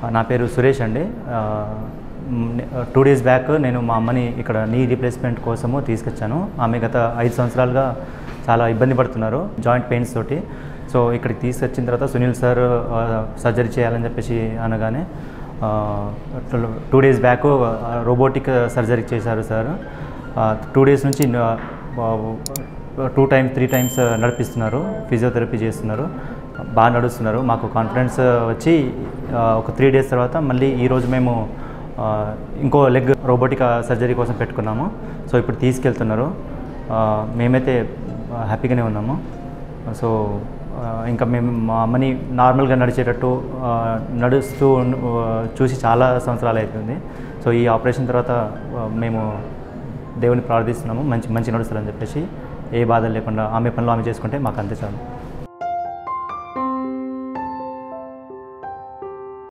నా పేరు సురేష్ అండి టూ డేస్ బ్యాక్ నేను మా అమ్మని ఇక్కడ నీ రీప్లేస్మెంట్ కోసము తీసుకొచ్చాను ఆమె గత ఐదు సంవత్సరాలుగా చాలా ఇబ్బంది పడుతున్నారు జాయింట్ పెయిన్స్ తోటి సో ఇక్కడికి తీసుకొచ్చిన తర్వాత సునీల్ సార్ సర్జరీ చేయాలని చెప్పేసి అనగానే two days back robotic surgery చేశారు సార్ టూ డేస్ నుంచి టూ టైమ్స్ త్రీ టైమ్స్ నడిపిస్తున్నారు ఫిజియోథెరపీ చేస్తున్నారు బాగా నడుస్తున్నారు మాకు కాన్ఫిడెన్స్ వచ్చి ఆ, ఒక త్రీ డేస్ తర్వాత మళ్ళీ ఈరోజు మేము ఆ, ఇంకో లెగ్ రోబోటిక్ సర్జరీ కోసం పెట్టుకున్నాము సో ఇప్పుడు తీసుకెళ్తున్నారు ఆ, మేమైతే హ్యాపీగానే ఉన్నాము సో ఆ, ఇంకా మేము మా అమ్మని నార్మల్గా నడిచేటట్టు ఆ, నడుస్తూ ఉన్న- ఆ, చూసి చాలా సంవత్సరాలు అయిపోయింది సో ఈ ఆపరేషన్ తర్వాత ఆ, మేము దేవుని ప్రార్థిస్తున్నాము మంచి మంచి నడుస్తారని చెప్పేసి ఏ బాధ లేకుండా ఆమె పనులు ఆమె చేసుకుంటే మాకు అంతే చాలు